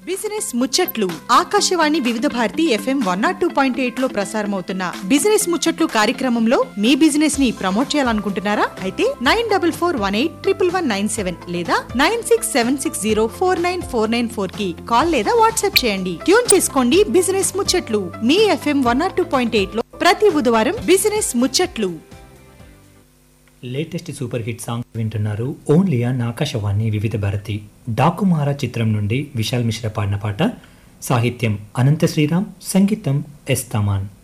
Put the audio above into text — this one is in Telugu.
బిజినెస్ ముచ్చట్లు Akashvani Vividh Bharati FM one not two point eight లో ప్రసారమవుతున్న బిజినెస్ ముచ్చట్లు కార్యక్రమంలో మీ బిజినెస్ ని ప్రమోట్ చేయాలనుకుంటున్నారా అయితే nine double four one eight triple one nine seven లేదా nine six seven six zero four nine four nine four కి కాల్ లేదా వాట్సాప్ చేయండి ట్యూన్ చేసుకోండి బిజినెస్ ముచ్చట్లు మీ FM one not two point eight లో ప్రతి బుధవారం బిజినెస్ ముచ్చట్లు లేటెస్ట్ సూపర్ హిట్ సాంగ్ వింటున్నారు ఓన్లీ ఆన్ ఆకాశవాణి వివిధ భారతి డాకుమారా చిత్రం నుండి విశాల్ మిశ్రా పాడిన పాట సాహిత్యం అనంత శ్రీరామ్ సంగీతం ఎస్ తమాన్